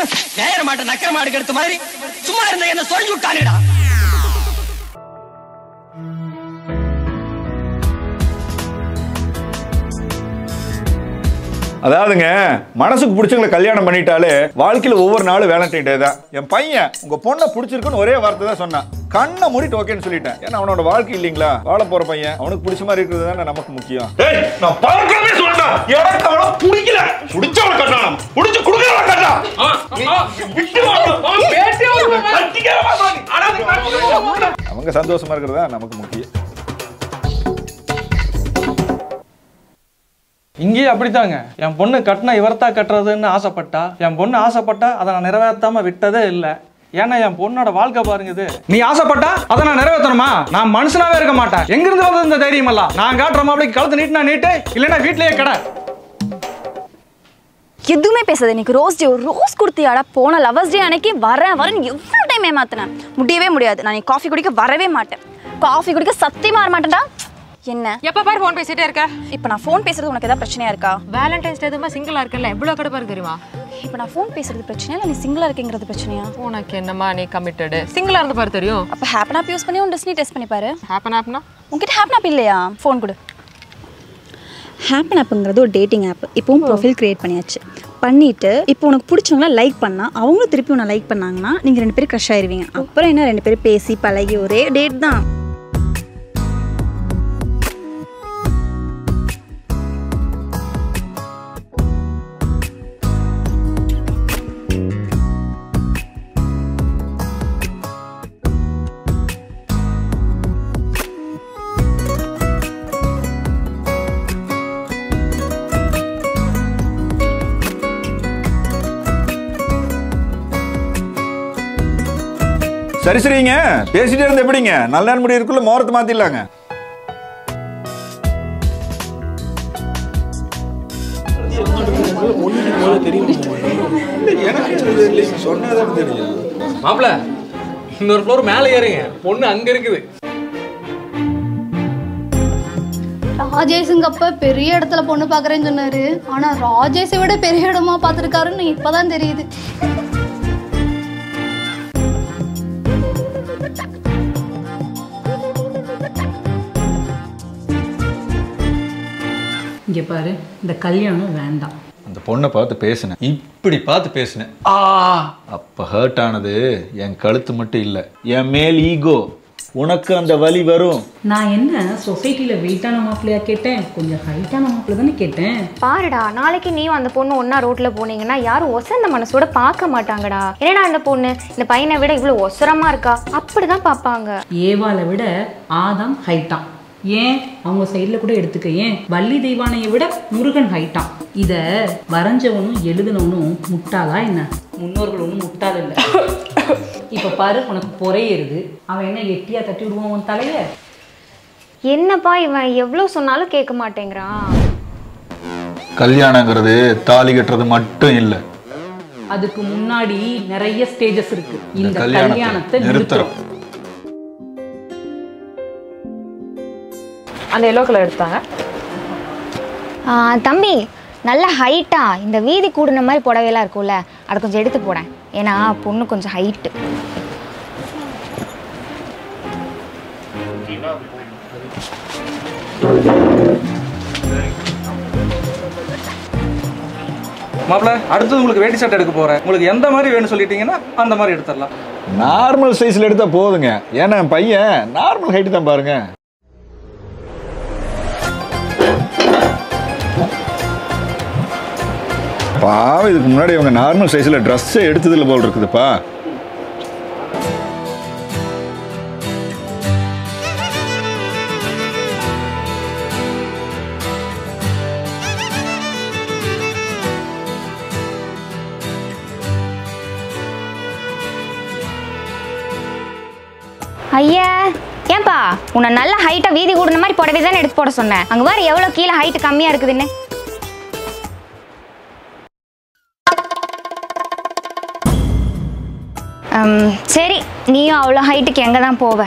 நேர மாட்ட நக்கர மாடு எடுத்த மாதிரி சும்மா இருந்த என்ன சொல்லி விட்டானுடா அதாவதுங்க மனசுக்கு பிடிச்சவங்களை கல்யாணம் பண்ணிட்டாலே வாழ்க்கையில ஒவ்வொரு நாளும் வேலண்டைன் டே தான் என் பையன் உங்க பொண்ணை பிடிச்சிருக்குன்னு ஒரே வார்த்தை தான் சொன்னான் கண்ணை மூடிட்டு ஓகேன்னு சொல்லிட்டேன் ஏன்னா அவனோட வாழ்க்கை இல்லைங்களா வாழ போற பையன் அவனுக்கு பிடிச்ச மாதிரி இருக்கிறது தானே நமக்கு முக்கியம் நான் பார்க்கவே சொல்றேன் எனக்கு அவளை பிடிக்கல பிடிச்சவளை கட்டணும் பிடிச்சு கொடுக்கறவளை கட்டணும் விட்டு அவங்க சந்தோஷமா இருக்கிறது தான் நமக்கு முக்கியம் இங்கேயும் அப்படித்தாங்க என் பொண்ணு கட்டின இவர்த்தா கட்டுறதுன்னு ஆசைப்பட்டா என் பொண்ணு ஆசைப்பட்டா அதை நான் நிறைவேற்றாம விட்டதே இல்லை ஏன்னா என் பொண்ணோட வாழ்க்கை பாருங்க இது நீ ஆசைப்பட்டா அதை நான் நிறைவேற்றணுமா நான் மனுஷனாவே இருக்க மாட்டேன் எங்கிருந்து வந்தது இந்த தைரியம் எல்லாம் நான் காட்டுற மாப்பிளைக்கு கழுத்து நீட்டினா நீட்டு இல்லைன்னா வீட்லயே கடை எதுவுமே பேசாத இன்னைக்கு ரோஸ் டே ஒரு ரோஸ் கொடுத்தியாடா போன லவர்ஸ் டே அன்னைக்கு வரேன் வரேன் எவ்வளோ டைம் ஏமாத்தினேன் முடியவே முடியாது நான் காஃபி குடிக்க வரவே மாட்டேன் காஃபி குடிக்க சத்தியமா வர மாட்டேன்டா என்ன எப்ப பாரு ஃபோன் பேசிட்டே இருக்க இப்போ நான் ஃபோன் பேசுறது உனக்கு ஏதாவது பிரச்சனையா இருக்கா வேலண்டைன்ஸ் டே எதுவுமே சிங்கிளா இருக்கல எவ்வளவு கடுப்பா இருக்கு தெரியுமா இப்போ நான் ஃபோன் பேசுறது பிரச்சனையா இல்லை நீ சிங்கிளா இருக்கேங்கிறது பிரச்சனையா உனக்கு என்னமா நீ கமிட்டடு சிங்கிளா இருந்து பாரு தெரியும் அப்போ ஹேப்பன் ஆப் யூஸ் பண்ணி உன் டிஸ்னி டெஸ்ட் பண்ணி பாரு ஹேப்பன் ஆப்னா உங்ககிட்ட ஹேப்பன் ஆப் இல்லையா ஃபோன் கொடு ஹேப்பன் ஆப்புங்கிறது ஒரு டேட்டிங் ஆப் இப்போவும் ப்ரொஃபைல் கிரியேட் பண்ணியாச்சு பண்ணிட்டு இப்போ உனக்கு பிடிச்சவங்கள லைக் பண்ணா அவங்களும் திருப்பி உன்னை லைக் பண்ணாங்கன்னா நீங்கள் ரெண்டு பேரும் க்ரஷ் ஆயிருவீங்க அப்புறம் என்ன ரெண்டு பேரும் பேசி பழகி ஒரே டேட் தான் சரி சரிங்க பேசிட்டே இருந்து எப்படிங்க நல்ல நேரம் முடி இருக்குள்ள மோரத்தை மாத்திடலாங்க மாப்பிள இன்னொரு ஃப்ளோர் மேலே ஏறுங்க பொண்ணு அங்க இருக்குது ராஜேஷுங்கப்ப பெரிய இடத்துல பொண்ணு பார்க்குறேன்னு சொன்னாரு ஆனா ராஜேஷை விட பெரிய இடமா பார்த்துருக்காருன்னு இப்பதான் தெரியுது இங்கே பாரு இந்த கல்யாணம் வேண்டாம் அந்த பொண்ணை பார்த்து பேசினேன் இப்படி பார்த்து பேசினேன் ஆ அப்ப ஹர்ட் ஆனது என் கழுத்து மட்டும் இல்ல என் மேல் ஈகோ உனக்கு அந்த வலி வரும் நான் என்ன சொசைட்டியில் வெயிட்டான மாப்பிள்ளையா கேட்டேன் கொஞ்சம் ஹைட்டான மாப்பிள்ளை தானே கேட்டேன் பாருடா நாளைக்கு நீயும் அந்த பொண்ணு ஒண்ணா ரோட்ல போனீங்கன்னா யாரும் ஒசந்த மனசோட பார்க்க மாட்டாங்கடா என்னடா அந்த பொண்ணு இந்த பையனை விட இவ்வளவு ஒசரமா இருக்கா அப்படிதான் பார்ப்பாங்க ஏவாளை விட ஆதாம் ஹைட்டான் ஏன் அவங்க சைடில் கூட எடுத்துக்க ஏன் வள்ளி தெய்வானையை விட முருகன் ஹைட்டான் இதை வரைஞ்சவனும் எழுதினவனும் முட்டாளா என்ன முன்னோர்கள் ஒன்றும் முட்டாள் இல்லை இப்போ பாரு உனக்கு பொறையேறுது அவன் என்ன எட்டியா தட்டி விடுவான் உன் தலைய என்னப்பா இவன் எவ்வளவு சொன்னாலும் கேட்க மாட்டேங்கிறான் கல்யாணங்கிறது தாலி கட்டுறது மட்டும் இல்ல அதுக்கு முன்னாடி நிறைய ஸ்டேஜஸ் இருக்கு இந்த கல்யாணத்தை கல்யாணத்தை நிறுத்துறோம். நிறுத்துறோம் அந்த எல்லோ கலர் எடுத்தாங்க ஆ, தம்பி நல்ல ஹைட்டா இந்த வீதி கூடுன மாதிரி புடவையெல்லாம் இருக்கும்ல அதை கொஞ்சம் எடுத்து போடேன் ஏன்னா பொண்ணு கொஞ்சம் ஹைட்டு மாப்பிள அடுத்தது உங்களுக்கு வேட்டி சட்டை எடுக்க போறேன் உங்களுக்கு எந்த மாதிரி வேணும்னு சொல்லிட்டீங்கன்னா அந்த மாதிரி எடுத்துடலாம் நார்மல் சைஸ்ல எடுத்தா போதுங்க ஏன்னா என் பையன் நார்மல் ஹைட் தான் பாருங்க பாவம் இதுக்கு முன்னாடி இவங்க நார்மல் சைஸ்ல ட்ரெஸ்ஸே எடுத்ததில்ல போல் இருக்குதுப்பா ஐயா ஏன்பா உன்னை நல்ல ஹைட்டா வீதி கூடுன மாதிரி புடவை தானே எடுத்து போட சொன்னேன் அங்க பாரு எவ்வளவு கீழே ஹைட் கம்மியா இருக்குதுன்னு அம், சரி நீயும் அவ்வளோ ஹைட்டுக்கு எங்கே தான் போவ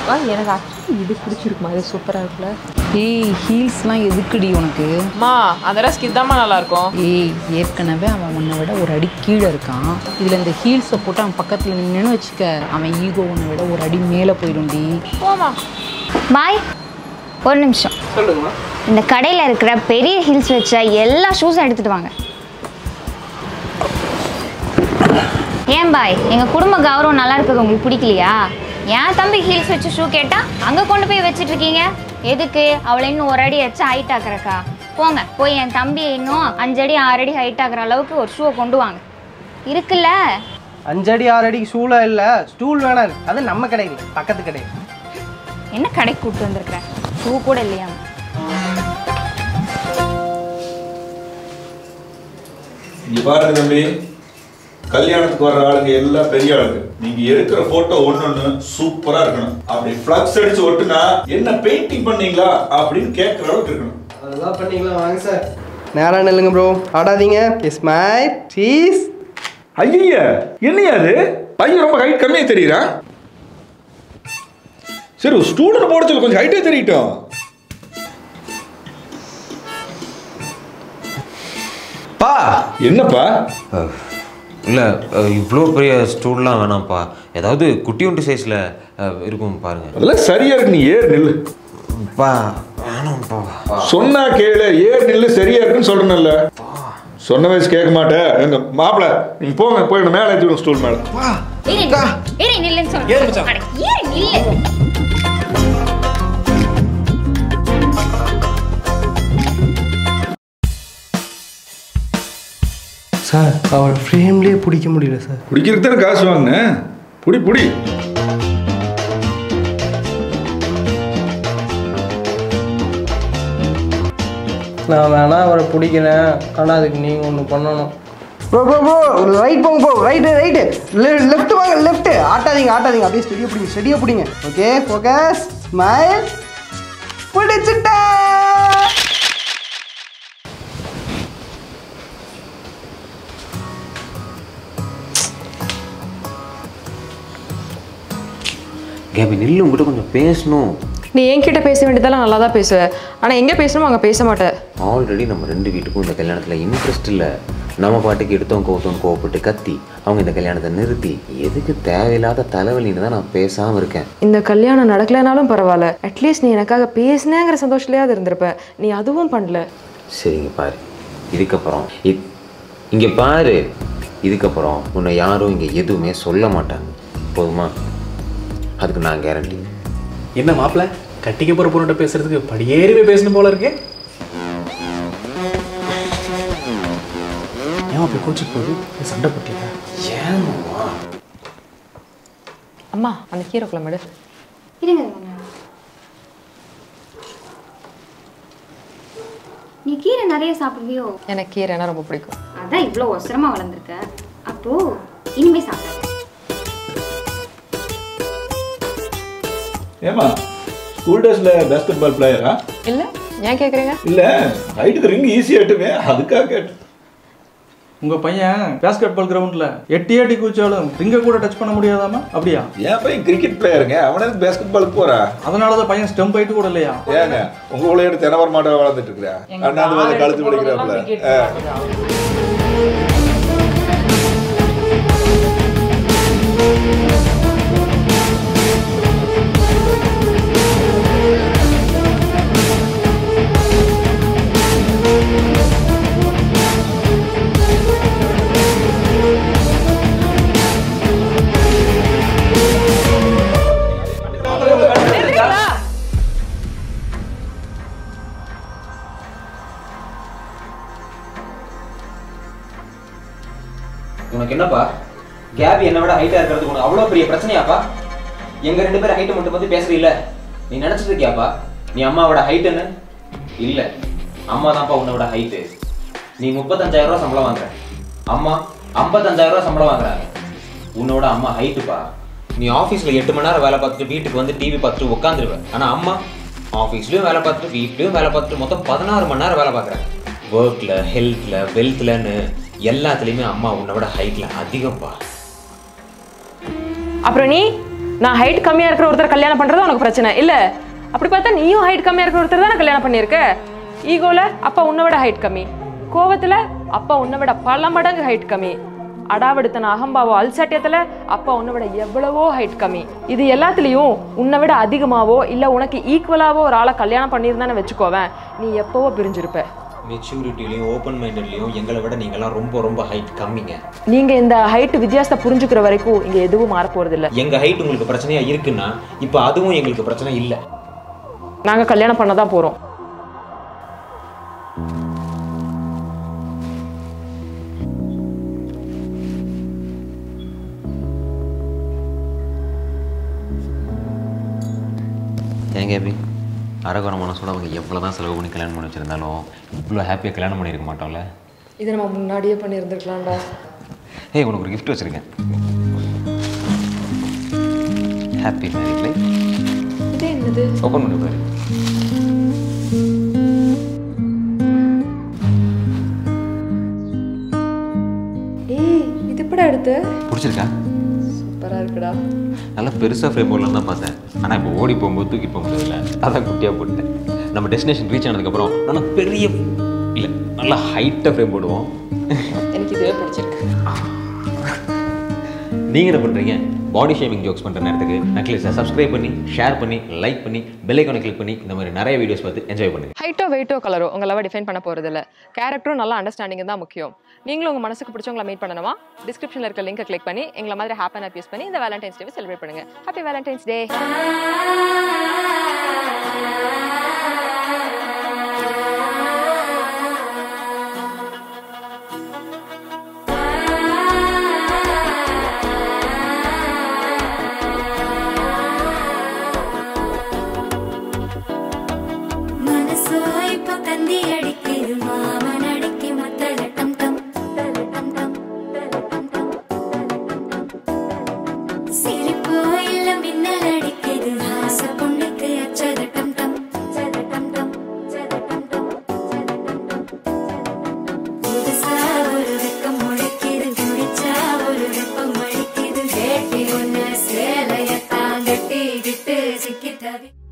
ஆ எனக்கு actually இது பிடிச்சிருக்குமா இது சூப்பராக இருக்குல்ல ஏய் ஹீல்ஸ்லாம் எதுக்குடி உனக்கு அம்மா அந்த ட்ரெஸ்க்கு இதாம்மா நல்லா இருக்கும் ஏய் ஏற்கனவே அவன் உன்னை விட ஒரு அடி கீழே இருக்கான் இதில் இந்த ஹீல்ஸை போட்டு அவன் பக்கத்தில் நின்னுன்னு வச்சுக்க அவன் ஈகோ உன்னை விட ஒரு அடி மேலே போயிடும்டி போமா பாய் ஒரு நிமிஷம் சொல்லுங்கம்மா இந்த கடையில் இருக்கிற பெரிய ஹில்ஸ் வச்ச எல்லா ஷூஸும் எடுத்துட்டு வாங்க ஏன் பாய் எங்கள் குடும்ப கௌரவம் நல்லா இருக்கிறது உங்களுக்கு பிடிக்கலையா என் தம்பி ஹீல்ஸ் வச்சு ஷூ கேட்டால் அங்கே கொண்டு போய் வச்சிட்டு இருக்கீங்க எதுக்கு அவளை இன்னும் ஒரு அடி வச்சு ஹைட் ஆக்குறக்கா போங்க போய் என் தம்பி இன்னும் அஞ்சடி ஆறு அடி ஹைட் ஆக்குற அளவுக்கு ஒரு ஷூவை கொண்டு வாங்க இருக்குல்ல அஞ்சடி ஆறு அடிக்கு ஷூலாம் இல்ல ஸ்டூல் வேணா இருக்கு அது நம்ம கடை இல்லை பக்கத்து கடை என்ன கடைக்கு கூப்பிட்டு வந்திருக்கிறேன் ஷூ கூட இல்லையா இங்க பாருங்க தம்பி கல்யாணத்துக்கு வர்ற ஆளுங்க எல்லாம் பெரிய ஆளுங்க நீங்க எடுக்கிற போட்டோ ஒண்ணு சூப்பரா இருக்கணும் அப்படி ஃபிளக்ஸ் அடிச்சு ஒட்டுனா என்ன பெயிண்டிங் பண்ணீங்களா அப்படின்னு கேட்கற அளவுக்கு இருக்கணும் அதெல்லாம் பண்ணிக்கலாம் வாங்க சார் நேரா நில்லுங்க ப்ரோ ஆடாதீங்க எஸ் மை சீஸ் ஐயா என்னையா அது பையன் ரொம்ப ஹைட் கம்மியா தெரியுறா சரி ஒரு ஸ்டூடெண்ட் போட சொல்லு கொஞ்சம் ஹைட்டே தெரியட்டும் பா என்னப்பா இல்லை இவ்வளோ பெரிய ஸ்டூல்லாம் வேணாம்ப்பா ஏதாவது குட்டியுண்டு சைஸில் இருக்கும் பாருங்க அதெல்லாம் சரியா இருக்கு நீ ஏறு நில்லு பா வேணாம்ப்பா சொன்னா கேளு ஏறு நில்லு சரியா இருக்குன்னு சொல்றேன்ல சொன்ன வயசு கேட்க மாட்டேன் எங்க மாப்பிள நீங்க போங்க போய் என்ன மேலே ஏற்றி ஸ்டூல் மேல ஏறி ஏறி நில்லுன்னு சொல்றேன் அட, ஏறி நில்லு சார் அவள் ஃப்ரேம்லேயே பிடிக்க முடியல சார் பிடிக்கிறதுக்கு தானே காசு வாங்கினேன் புடி புடி நான் வேணா அவரை பிடிக்கிறேன் ஆனால் அதுக்கு நீங்கள் ஒன்று பண்ணணும் ப்ரோ ப்ரோ ப்ரோ ரைட் போங்க ப்ரோ ரைட்டு ரைட்டு லெஃப்ட் வாங்க லெஃப்ட் ஆட்டாதீங்க ஆட்டாதீங்க அப்படியே ஸ்டெடியாக பிடிங்க ஸ்டெடியாக பிடிங்க ஓகே ஃபோக்கஸ் ஸ்மைல் பிடிச்சிட்டா கேபி நில்லு உங்ககிட்ட கொஞ்சம் பேசணும் நீ என்கிட்ட பேச வேண்டியதெல்லாம் நல்லா தான் பேசுவ ஆனால் எங்கே பேசணுமோ அங்கே பேச மாட்டேன் ஆல்ரெடி நம்ம ரெண்டு வீட்டுக்கும் இந்த கல்யாணத்தில் இன்ட்ரெஸ்ட் இல்லை நம்ம பாட்டுக்கு எடுத்தோம் கோத்தோம் கோவப்பட்டு கத்தி அவங்க இந்த கல்யாணத்தை நிறுத்தி எதுக்கு தேவையில்லாத தலைவலின்னு தான் நான் பேசாமல் இருக்கேன் இந்த கல்யாணம் நடக்கலைனாலும் பரவாயில்ல அட்லீஸ்ட் நீ எனக்காக பேசினேங்கிற சந்தோஷத்துலயாவது இருந்திருப்ப நீ அதுவும் பண்ணல சரிங்க பாரு இதுக்கப்புறம் இ- இங்க பாரு இதுக்கப்புறம் உன்னை யாரும் இங்க எதுவுமே சொல்ல மாட்டாங்க போதுமா அதுக்கு நான் கேரண்டி என்ன மாப்பிள கட்டிக்க போற பொண்ணுகிட்ட பேசுறதுக்கு படியேறிவே பேசணும் போல இருக்கு ஏன் அப்படி கோச்சிட்டு போகுது நீ சண்டை போட்டியா ஏன்மா அம்மா அந்த கீரை குழம்பு எடு. இருங்க நீ கீரை நிறைய சாப்பிடுவியோ எனக்கு கீரைனா ரொம்ப பிடிக்கும் அதான் இவ்வளோ ஒசரமா வளர்ந்துருக்க அப்போ இனிமே சாப்பிட ஏமா ஸ்கூல் டேஸ்ல பேஸ்கெட் பால் பிளேயரா இல்லை ஏன் கேட்குறீங்க இல்ல ஹைட்டுக்கு ரிங் ஈஸியாட்டுமே அதுக்காக கேட்டேன் உங்க பையன் பேஸ்கெட் பால் கிரவுண்ட்ல எட்டி எட்டி குதிச்சாலும் ரிங்க கூட டச் பண்ண முடியாதாமா அப்படியா என் பையன் கிரிக்கெட் பிளேயருங்க அவனுக்கு பேஸ்கெட் பாலுக்கு போறா அதனால தான் பையன் ஸ்டெம்ப் ஹைட்டு கூட இல்லையா ஏங்க உங்க விளையாட்டு தினவர மாட்ட வளர்ந்துட்டு இருக்கிறா அண்ணாந்து வந்து கழுத்து பிடிக்கிறாப்புல உனக்கு என்னப்பா கேபி என்னை விட ஹைட்டா இருக்கிறதுக்கு உனக்கு அவ்வளோ பெரிய பிரச்சனையாப்பா எங்க ரெண்டு பேரும் ஹைட்டை மட்டும் பத்தி பேசுறீல்ல நீ நினைச்சிட்டு இருக்கியாப்பா நீ அம்மாவோட ஹைட்டுன்னு இல்ல அம்மா தான்ப்பா உன்னோட ஹைட்டு நீ முப்பத்தஞ்சாயிரம் ரூபாய் சம்பளம் வாங்குற அம்மா ஐம்பத்தஞ்சாயிரம் ரூபாய் சம்பளம் வாங்குறாங்க உன்னோட அம்மா ஹைட்டுப்பா நீ ஆஃபீஸில் எட்டு மணி நேரம் வேலை பார்த்துட்டு வீட்டுக்கு வந்து டிவி பார்த்துட்டு உட்காந்துருவ ஆனால் அம்மா ஆஃபீஸ்லையும் வேலை பார்த்துட்டு வீட்லையும் வேலை பார்த்துட்டு மொத்தம் பதினாறு மணி நேரம் வேலை பார்க்குறாங்க ஒர்க்கில் ஹெல்த்தில் வெல்த்லன்னு எல்லாத்துலேயுமே அம்மா உன்னை விட ஹைட்டில் அதிகம்ப்பா அப்புறம் நீ நான் ஹைட் கம்மியா இருக்கிற ஒருத்தர் கல்யாணம் பண்றது உனக்கு பிரச்சனை இல்ல அப்படி பார்த்தா நீயும் ஹைட் கம்மியா இருக்கிற ஒருத்தர் தானே கல்யாணம் பண்ணியிருக்க ஈகோல அப்பா உன்னை விட ஹைட் கம்மி கோவத்துல அப்பா உன்னை விட பல மடங்கு ஹைட் கம்மி அடாவடுத்தன அகம்பாவோ அல்சாட்டியத்துல அப்பா உன்னை விட எவ்வளவோ ஹைட் கம்மி இது எல்லாத்துலயும் உன்னை விட அதிகமாவோ இல்ல உனக்கு ஈக்குவலாவோ ஒரு ஆளை கல்யாணம் பண்ணியிருந்தானே வச்சுக்கோவேன் நீ எப்பவோ பிரிஞ்சிருப்ப மெச்சூரிட்டிலையும் ஓப்பன் மைண்டட்லையும் எங்களை விட நீங்களாம் ரொம்ப ரொம்ப ஹைட் கம்மிங்க நீங்க இந்த ஹைட் வித்தியாசத்தை புரிஞ்சுக்கிற வரைக்கும் இங்க எதுவும் மாற போறது இல்ல எங்க ஹைட் உங்களுக்கு பிரச்சனையா இருக்குன்னா இப்போ அதுவும் எங்களுக்கு பிரச்சனை இல்லை நாங்க கல்யாணம் பண்ண தான் போறோம் ஏங்க எப்படி அரகுர மனசோட அவங்க எவ்வளோ தான் செலவு பண்ணி கல்யாணம் பண்ணி வச்சிருந்தாலும் இவ்வளோ ஹாப்பியாக கல்யாணம் பண்ணியிருக்க மாட்டோம்ல இதை நம்ம முன்னாடியே பண்ணியிருந்திருக்கலாம்டா ஏய் உனக்கு ஒரு gift வச்சிருக்கேன் ஹாப்பி மேரிட் லைஃப் இது என்னது ஓப்பன் பண்ணி பாரு ஏய் இது எப்படா எடுத்து பிடிச்சிருக்கா சூப்பரா இருக்குடா நல்லா பெருசாக ஃப்ரேம் போடலாம் தான் பார்த்தேன் ஆனால் இப்போ ஓடி போகும்போது தூக்கி போக முடியல அதான் குட்டியாக போட்டேன் நம்ம டெஸ்டினேஷன் ரீச் ஆனதுக்கப்புறம் நல்லா பெரிய இல்லை நல்லா ஹைட்டாக ஃப்ரேம் போடுவோம் எனக்கு இதுவே பிடிச்சிருக்கு நீங்கள் என்ன பண்ணுறீங்க பாடி ஷேமிங் ஜோக்ஸ் பண்ணுற நேரத்துக்கு நெக்லஸை சப்ஸ்கிரைப் பண்ணி ஷேர் பண்ணி லைக் பண்ணி பெல் ஐக்கானை கிளிக் பண்ணி இந்த மாதிரி நிறைய வீடியோஸ் பார்த்து என்ஜாய் பண்ணுங்க ஹைட்டோ வெயிட்டோ கலரோ உங்களால் டிஃபைன் பண்ண போகிறது இல்லை கேரக்டரும் நல்ல அண்டர்ஸ்டாண்டிங் தான் முக்கியம் நீங்களும் உங்கள் மனசுக்கு பிடிச்சவங்கள மீட் பண்ணணுமா டிஸ்கிரிப்ஷனில் இருக்க லிங்கை கிளிக் பண்ணி எங்களை மாதிரி ஹாப்பி ஆப் யூஸ் பண்ணி இந்த வேலண்டைன்ஸ் டே செலிப்ரேட் பண்ணுங்க ஹாப்பி வேலண்டைன்ஸ் டே மனசோ இப்போ தந்தி அடிக்குது மாமன் அடிக்கு மத்தள டம் டம் தல டம் டம் தல டம் டம் சிரிப்போ இல்ல மின்னல் அடிக்குது ஆச பொண்ணுக்கு அச்சத டம் டம் சத டம் டம் சத டம் டம் புதுசா ஒரு வெக்கம் முளைக்குது குடிச்சா ஒரு வெப்பம் அடிக்குது வேட்டி ஒண்ணு சேலைய தாங்கட்டி கிட்டு சிக்கி தவி